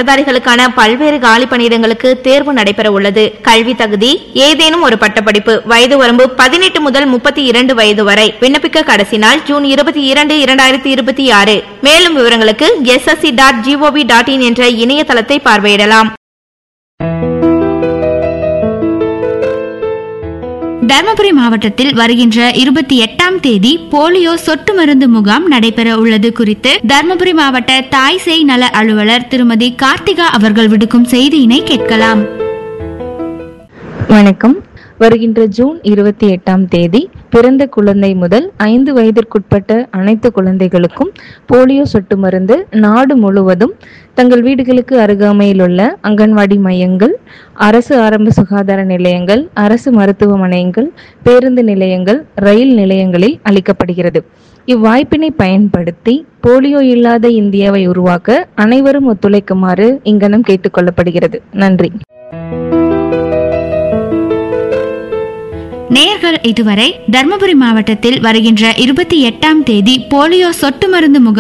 பட்டதாரிகளுக்கான பல்வேறு காலி பணியிடங்களுக்கு தேர்வு நடைபெற உள்ளது கல்வி தகுதி ஏதேனும் ஒரு பட்டப்படிப்பு வயது வரம்பு பதினெட்டு முதல் முப்பத்தி இரண்டு வயது வரை விண்ணப்பிக்க கடைசி நாள் ஜூன் இருபத்தி இரண்டு இரண்டாயிரத்தி இருபத்தி ஆறு மேலும் விவரங்களுக்கு SSC dot gov dot in என்ற இணையதளத்தை பார்வையிடலாம் தருமபுரி மாவட்டத்தில் வருகின்ற இருபத்தி எட்டாம் தேதி போலியோ சொட்டு மருந்து முகாம் நடைபெற உள்ளது குறித்து தருமபுரி மாவட்ட தாய் சேய் நல அலுவலர் திருமதி கார்த்திகா அவர்கள் விடுக்கும் செய்தியினை கேட்கலாம் வணக்கம் வருகின்ற ஜூன் இருபத்தி எட்டாம் தேதி பிறந்த குழந்தை முதல் ஐந்து வயதிற்குட்பட்ட அனைத்து குழந்தைகளுக்கும் போலியோ சொட்டு மருந்து நாடு முழுவதும் தங்கள் வீடுகளுக்கு அருகாமையில் உள்ள அங்கன்வாடி மையங்கள் அரசு ஆரம்ப சுகாதார நிலையங்கள் அரசு மருத்துவமனைகள் பேருந்து நிலையங்கள் ரயில் நிலையங்களில் அளிக்கப்படுகிறது இவ்வாய்ப்பினை பயன்படுத்தி போலியோ இல்லாத இந்தியாவை உருவாக்க அனைவரும் ஒத்துழைக்குமாறு இங்கனம் கேட்டுக்கொள்ளப்படுகிறது நன்றி நேயர்கள் இதுவரை தருமபுரி மாவட்டத்தில் வருகின்ற இருபத்தி எட்டாம் தேதி போலியோ சொட்டு மருந்து முகாம்